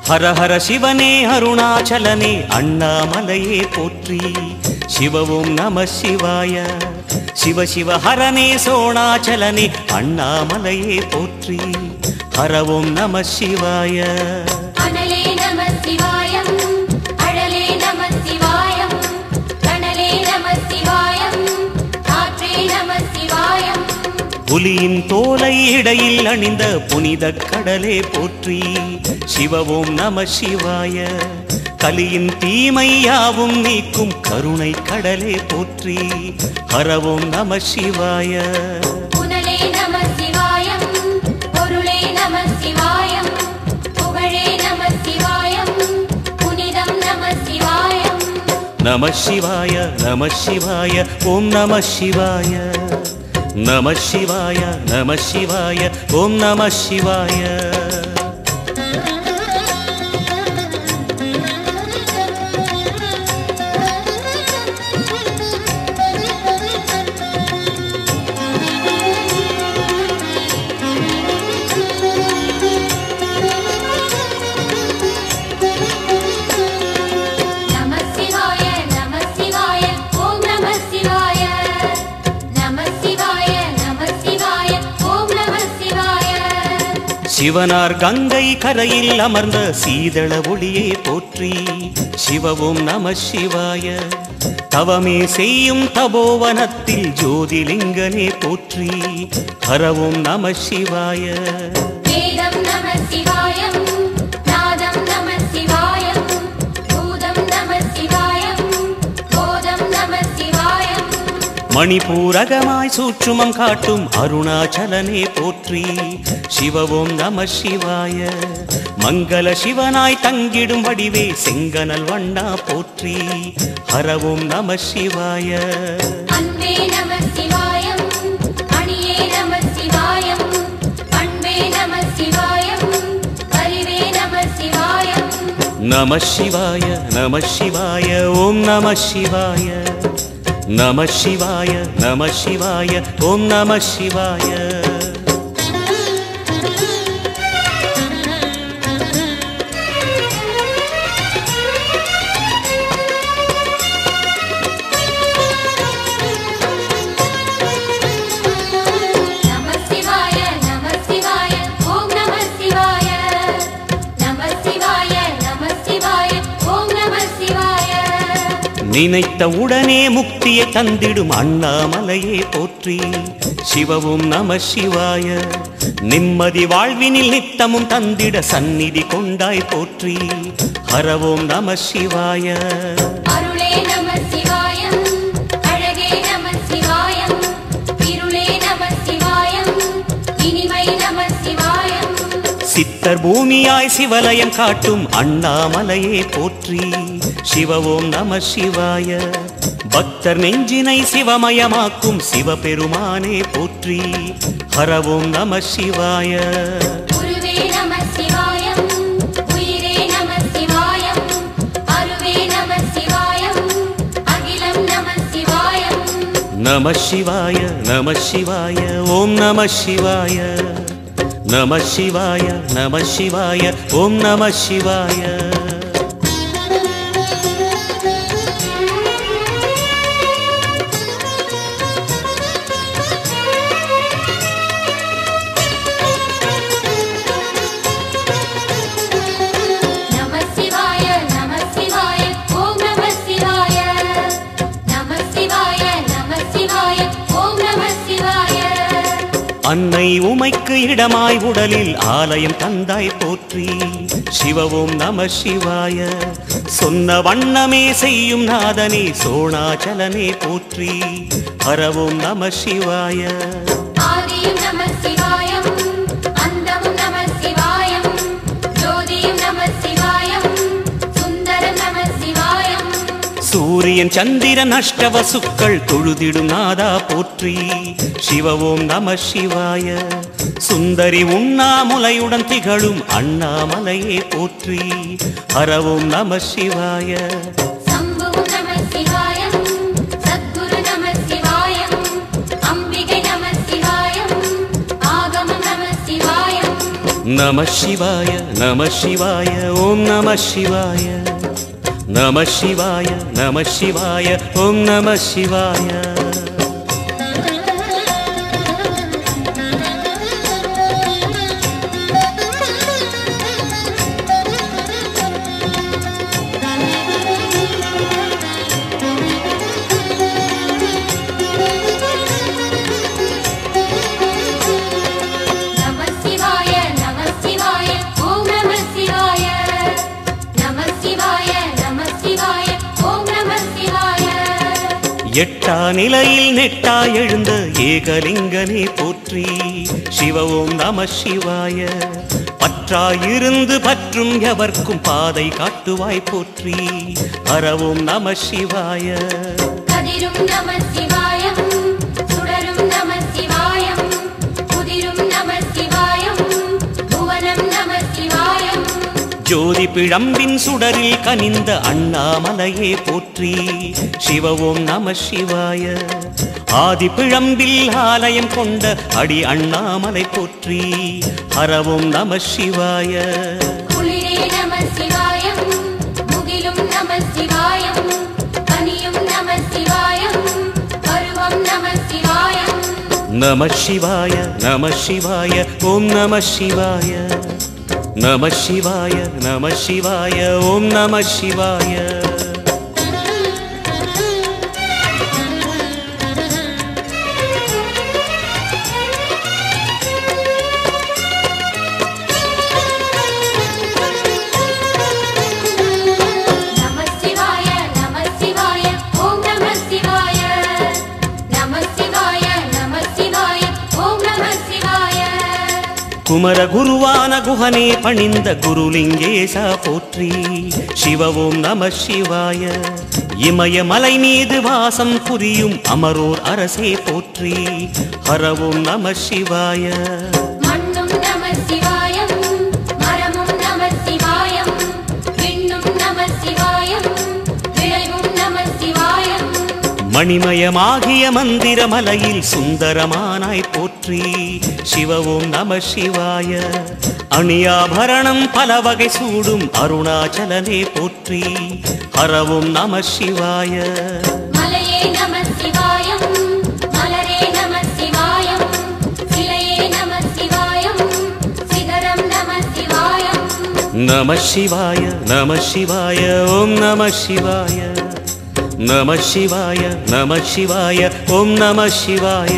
ஹர ஹர சிவனே அருணாச்சலனே அண்ணாமலையே போற்றி சிவவும் நம சிவாய சிவ சிவ ஹரனே சோணாச்சலனே அண்ணாமலையே போற்றி ஹரவும் நம சிவாய அனலே நம சிவாயம் அழலே நம சிவாயம் கனலே நம சிவாயம் காற்றே நம சிவாயம் புலியின் தோலை இடையில் அணிந்த புனித கடலே போற்றி சிவவும் நம சிவாய கலியின் தீமை யாவும் நீக்கும் கருணை கடலே போற்றி ஹரவும் நம சிவாய புனலே நம சிவாயம் பொருளே நம சிவாயம் புகழே நம சிவாயம் புனிதம் நம சிவாயம் நம சிவாய நம சிவாய ஓம் நம சிவாய நம சிவாய நம சிவாய ஓம் நம சிவாய நம சிவாய நம சிவாய ஓம் நம சிவாய நம சிவாய நம சிவாய ஓம் நம சிவாய சிவனார் கங்கை கரையில் அமர்ந்த சீதள ஒளியே போற்றி சிவவும் நம சிவாய தவமே செய்யும் தபோவனத்தில் ஜோதிலிங்கனே போற்றி ஹரவும் நம சிவாய வேதம் நம சிவாயம் நாதம் நம சிவாயம் பூதம் நம சிவாயம் போதம் நம சிவாயம் மணிபூரகமாய் சூற்றுமம் காட்டும் அருணாச்சலனே போற்றி சிவவும் நம சிவாய மங்கள சிவனாய் தங்கிடும் வடிவே செங்கனல் வண்ணா போற்றி ஹரவும் நம சிவாய அன்பே நம சிவாயம் அணியே நம சிவாயம் பண்பே நம சிவாயம் அறிவே நம சிவாயம் நம சிவாய நம சிவாய ஓம் நம சிவாய நம சிவாய நம சிவாய ஓம் நம சிவாய நம சிவாய நம சிவாய ஓம் நம சிவாய நம சிவாய நம சிவாய ஓம் நம சிவாய நினைத்த உடனே முக்தியை தந்திடும் அண்ணாமலையே போற்றி சிவவும் நம சிவாய நிம்மதி வாழ்வினில் நித்தமும் தந்திட சந்நிதி கொண்டாய் போற்றி ஹரவோம் நம சிவாய அருளே நம சிவாயம் அழகே நம சிவாயம் இருளே நம சிவாயம் இனிமை நம சிவாயம் சித்தர் பூமியாய் சிவலயம் காட்டும் அண்ணாமலையே போற்றி சிவவோம் நம சிவாய பக்தர் நெஞ்சினை சிவமயமாக்கும் சிவபெருமானே போற்றி ஹரவோம் நம சிவாய குருவே நம சிவாயம் உயிரே நம சிவாயம் அருவே நம சிவாயம் அகிலம் நம சிவாயம் நம சிவாய நம சிவாய ஓம் நம சிவாய நம சிவாய நம சிவாய ஓம் நம சிவாய நம சிவாய நம சிவாய ஓம் நம சிவாய நம சிவாய நம சிவாய ஓம் நம சிவாய அன்னை உமைக்கு இடமாய் உடலில் ஆலயம் தந்தாய் போற்றி சிவவும் நம சிவாய சொன்ன வண்ணமே செய்யும் நாதனே சோணாச்சலனே போற்றி ஹரவும் நம சிவாய ஆதியும் நம சிவாயம் அந்தமும் நம சிவாயம் ஜோதியும் நம சிவாயம் சுந்தரம் நம சிவாயம் சூரியன் சந்திரன் அஷ்டவசுக்கள் தொழுதிடும் நாதா போற்றி சிவவோம் நம சிவாய சுந்தரி உண்ணாமுலையுடன் திகழும் அண்ணாமலையே போற்றி ஹரவோம் நம சிவாய சம்புவும் நம சிவாயம் சத்குரு நம சிவாயம் அம்பிகை நம சிவாயம் ஆகமம் நம சிவாயம் நம சிவாய நம சிவாய ஓம் நம சிவாய நம சிவாய நம சிவாய ஓம் நம சிவாய நம சிவாய நம சிவாய ஓம் நம சிவாய நம சிவாய நம சிவாய ஓம் நம சிவாய எட்டா நிலையில் நெட்டா எழுந்த ஏகலிங்கனே போற்றி சிவ ஓம் நம சிவாய பற்றாயிருந்து பற்றும் எவர்க்கும் பாதை காட்டுவாய் போற்றி ஹரவோம் நம சிவாய கதிரும் நம சிவாயம் சுடரும் நம சிவாயம் குதிரும் நம சிவாயம் புவனம் நம சிவாயம் ஜோதி பிழம்பின் சுடரில் கனிந்த அண்ணாமலையே போற்றி சிவ ஓம் நம சிவாய ஆதி பிழம்பில் ஆலயம் கொண்ட அடி அண்ணாமலை போற்றி ஹரவோம் நம சிவாய குளிரே நம சிவாயம் முகிலும் நம சிவாயம் பனியும் நம சிவாயம் பருவம் நம சிவாயம் நம சிவாய நம சிவாய ஓம் நம சிவாய நம சிவாய நம சிவாய ஓம் நம சிவாய நம சிவாய நம சிவாய ஓம் நம சிவாய நம சிவாய நம சிவாய ஓம் நம சிவாய குமர குருவான குஹனே பணிந்த குருலிங்கேசா போற்றி சிவ ஓம் நம சிவாய இமய மலை மீது வாசம் புரியும் அமரோர் அரசே போற்றி ஹரவோம் நம சிவாய மண்ணும் நம சிவாயம் மரமும் நம சிவாயம் விண்ணும் நம சிவாயம் விளைவும் நம சிவாயம் மணிமயமாகிய மந்திர மலையில் சுந்தரமானாய் போற்றி சிவ ஓம் நம சிவாய அணியாபரணம் பல வகை சூடும் அருணாச்சலனே போற்றி ஹரவோம் நம சிவாய மலையே நம சிவாயம் மலரே நம சிவாயம் சிலையே நம சிவாயம் சிகரம் நம சிவாயம் நம சிவாய நம சிவாய ஓம் நம சிவாய நம சிவாய நம சிவாய ஓம் நம சிவாய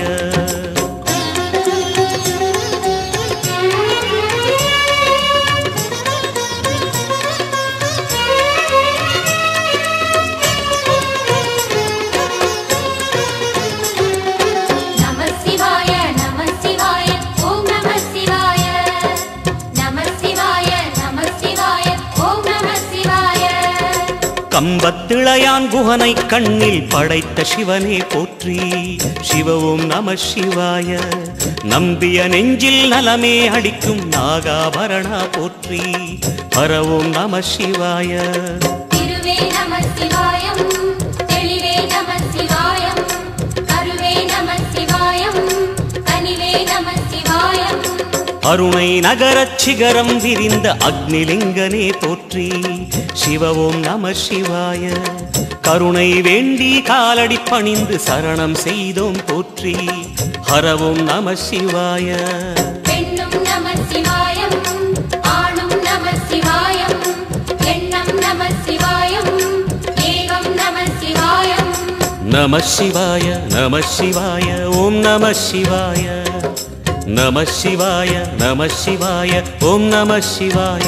நம சிவாய நம சிவாய ஓம் நம சிவாய நம சிவாய நம சிவாய ஓம் நம சிவாய கம்பத்திளையான் குகனை கண்ணில் படைத்த சிவனே போற்றி சிவ ஓம் நம சிவாய நம்பிய நெஞ்சில் நலமே அடிக்கும் நாகாபரணா போற்றி ஹர ஓம் நம சிவாய திருவே நம சிவாயம் தெளிவே நம சிவாயம் கருவே நம சிவாயம் கனிவே நம சிவாயம் அருணை நகரச் சிகரம் விரிந்த அக்னிலிங்கனே போற்றி சிவ ஓம் நம சிவாய கருணை வேண்டி காலடி பணிந்து சரணம் செய்தோம் போற்றி ஹரவோம் நம சிவாய பெண்ணும் நம சிவாயம் ஆணும் நம சிவாயம் எண்ணம் நம சிவாயம் ஏகம் நம சிவாயம் நம சிவாய நம சிவாய ஓம் நம சிவாய நம சிவாய நம சிவாய ஓம் நம சிவாய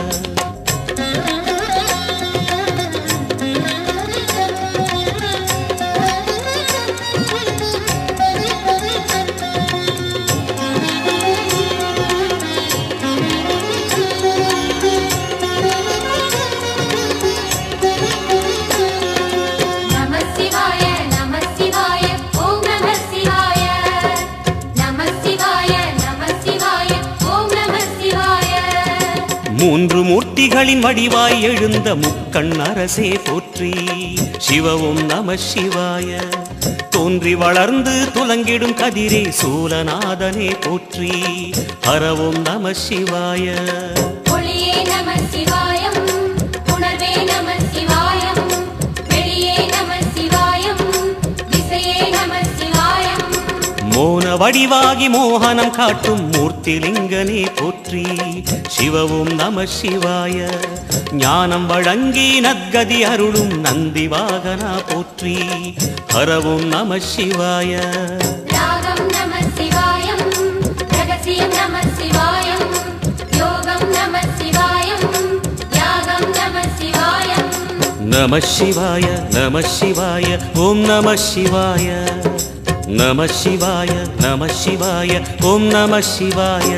நம சிவாய நம சிவாய ஓம் நம சிவாய நம சிவாய நம சிவாய ஓம் நம சிவாய மூன்று மூர்த்திகளின் வடிவாய் எழுந்த முக்கண் அரசே போற்றி சிவவும் நம சிவாய தோன்றி வளர்ந்து துலங்கிடும் கதிரே சூலநாதனே போற்றி ஹரவும் நம சிவாய ஒளியே நம சிவாயம் உணர்வே நம சிவாயம் வெளியே நம சிவாயம் திசையே நம சிவாயம் மோன வடிவாகி மோகனம் காட்டும் மூர்த்திலிங்கனே போற்றி சிவவும் நம சிவாய ஞானம் வழங்கி நத்கதி அருளும் நந்தி வாகனா போற்றி ஹரவும் நம சிவாய ராகம் நம சிவாயம் ரகசியம் நம சிவாயம் யோகம் நம சிவாயம் யாகம் நம சிவாயம் நம சிவாய நம சிவாய ஓம் நம சிவாய நம சிவாய நம சிவாய ஓம் நம சிவாய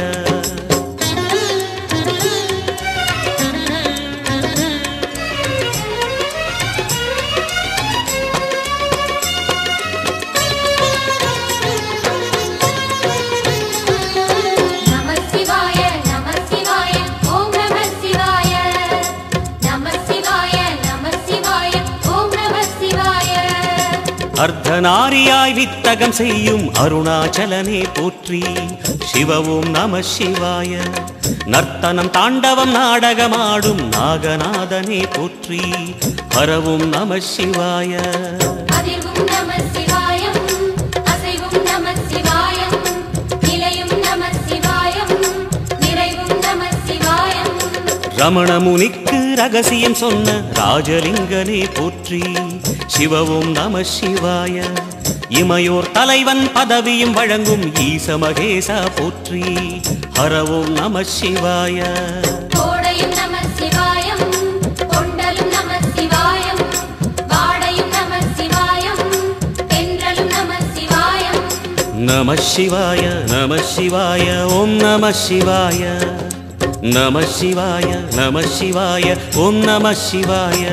நம சிவாய நம சிவாய ஓம் நம சிவாய நம சிவாய நம சிவாய ஓம் நம சிவாய அர்த்தநாரியாய் வித்தகம் செய்யும் அருணாச்சலனே போற்றி சிவவும் நம சிவாய நர்த்தனம் தாண்டவம் நாடகமாடும் நாகநாதனே போற்றி ஹரவும் நம சிவாய அதிர்வும் நம சிவாயம் அசைவும் நம சிவாயம் நிலையும் நம சிவாயம் நிறைவும் நம சிவாயம் ரமண முனிக்கு ரகசியம் சொன்ன ராஜலிங்கனே போற்றி சிவவும் நம சிவாய இமையோர் தலைவன் பதவியும் வழங்கும் ஈச மகேசா போற்றி ஹரவும் நம சிவாய கோடையும் நம சிவாயம் கொண்டலும் நம சிவாயம் வாடையும் நம சிவாயம் தென்றலும் நம சிவாயம் நம சிவாய நம சிவாய ஓம் நம சிவாய நம சிவாய நம சிவாய ஓம் நம சிவாய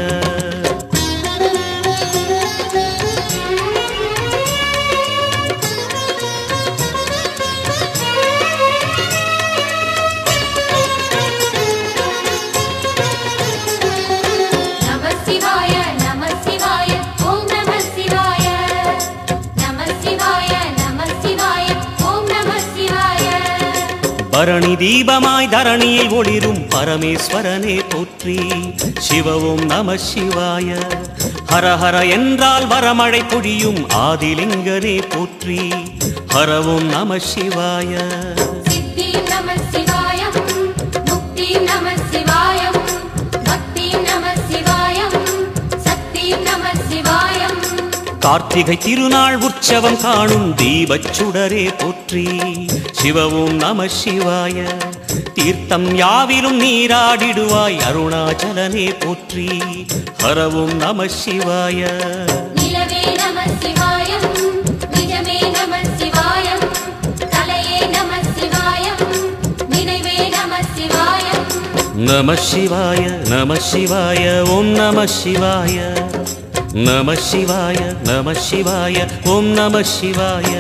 நம சிவாய நம சிவாய ஓம் நம சிவாய நம சிவாய நம சிவாய ஓம் நம சிவாய பரணி தீபமாய் தரணியில் ஒளிரும் பரமேஸ்வரனே போற்றி சிவவும் நம சிவாய ஹர ஹர என்றால் வரமழை பொழியும் ஆதிலிங்கனே போற்றி ஹரவும் நம சிவாய சித்தியும் நம சிவாயம் முக்தியும் நம சிவாயம் பக்தியும் நம சிவாயம் சக்தியும் நம சிவாயம் கார்த்திகை திருநாள் உற்சவம் காணும் தீபச் சுடரே போற்றி சிவவும் நம சிவாய தீர்த்தம் யாவிலும் நீராடிடுவாய் அருணாச்சலனே போற்றி ஹரவும் நம சிவாய நிலவே நம சிவாயம் நிஜமே நம சிவாயம் கலையே நம சிவாயம் நினைவே நம சிவாயம் நம சிவாய நம சிவாய ஓம் நம சிவாய நம சிவாய நம சிவாய ஓம் நம சிவாய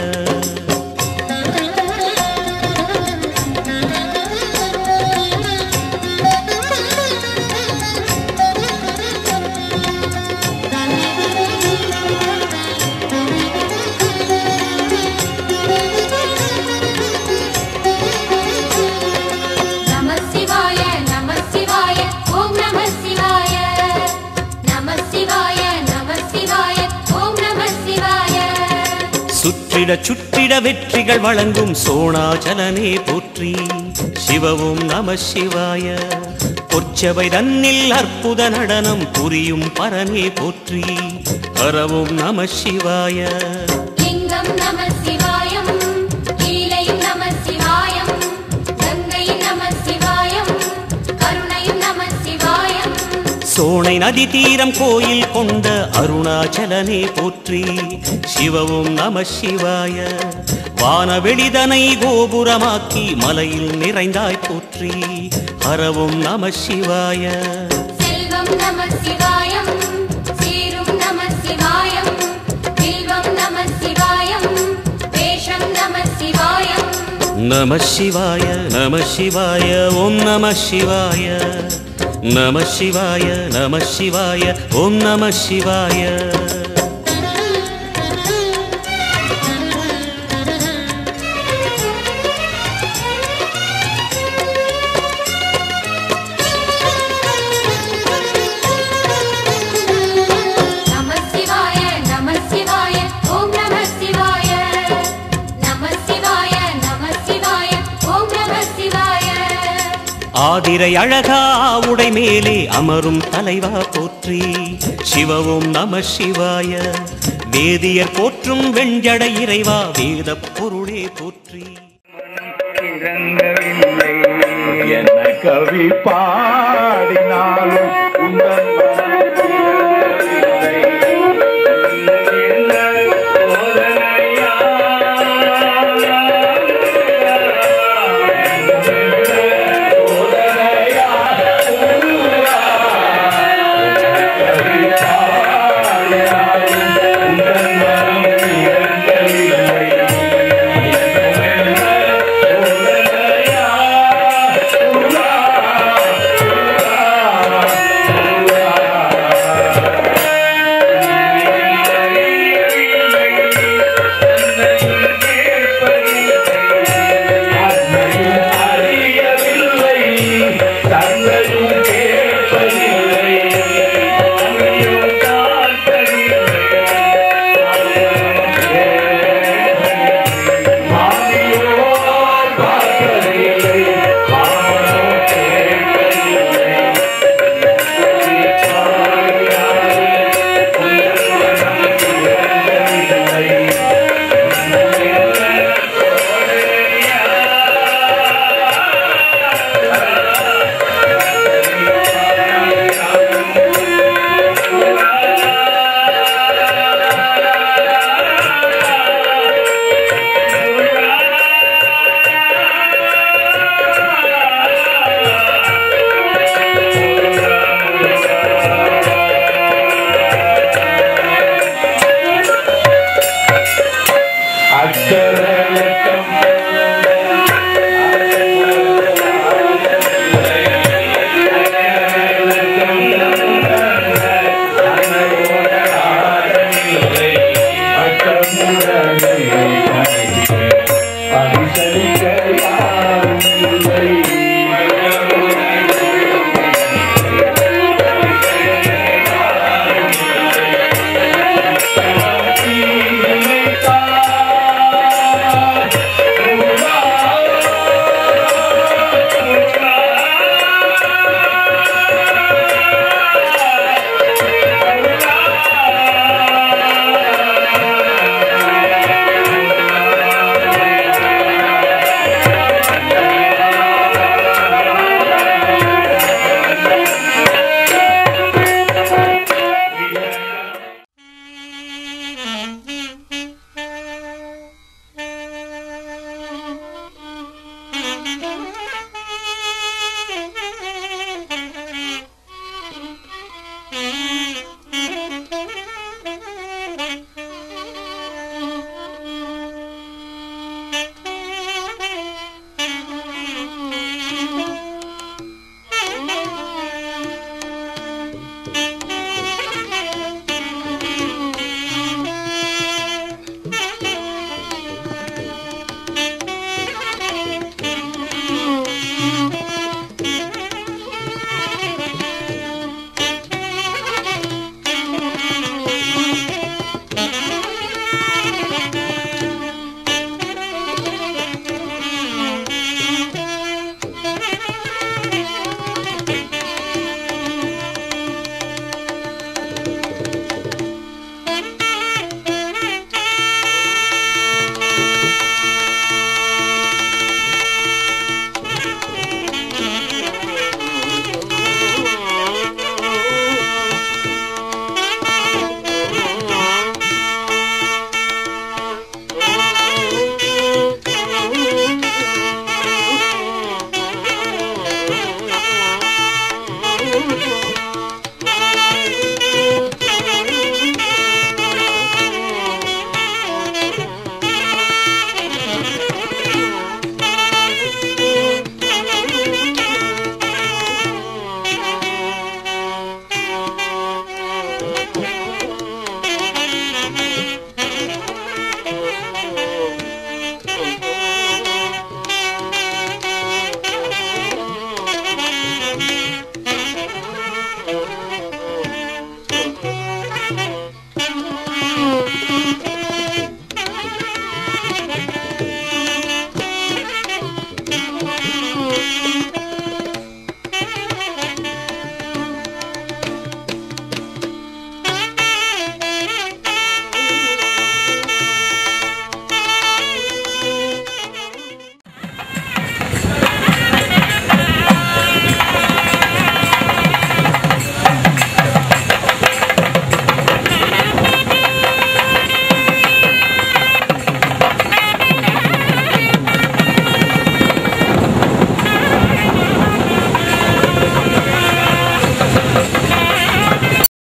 நம சிவாய நம சிவாய ஓம் நம சிவாய நம சிவாய நம சிவாய ஓம் நம சிவாய சுற்றிட சுற்றிட வெற்றிகள் வழங்கும் சோணாச்சலனே போற்றி சிவவும் நம சிவாய பொற்சபை தன்னில் அற்புத நடனம் புரியும் பரனே போற்றி ஹரவும் நம சிவாய லிங்கம் நம சிவாயம் கீழையும் நம சிவாயம் கங்கையும் நம சிவாயம் கருணையும் நம சிவாயம் சோனை நதி தீரம் கோயில் கொண்ட அருணாச்சலனே போற்றி சிவவும் நம சிவாய வானவெளிதனை கோபுரமாக்கி மலையில் நிறைந்தாய் போற்றி ஹரவும் நம சிவாய செல்வம் நம சிவாயம் சீரும் நம சிவாயம் வில்வம் நம சிவாயம் வேஷம் நம சிவாயம் நம சிவாய நம சிவாய ஓம் நம சிவாய நம சிவாய நம சிவாய ஓம் நம சிவாய நம சிவாய நம சிவாய ஓம் நம சிவாய நம சிவாய நம சிவாய ஓம் நம சிவாய ஆதிரை அழகா உடை மேலே அமரும் தலைவா போற்றி சிவவும் நம சிவாய வேதியர் போற்றும் வெண்ஜடை இறைவா வேத பொருளே போற்றி இறங்கவில்லை என்ன கவி பாடினாலும்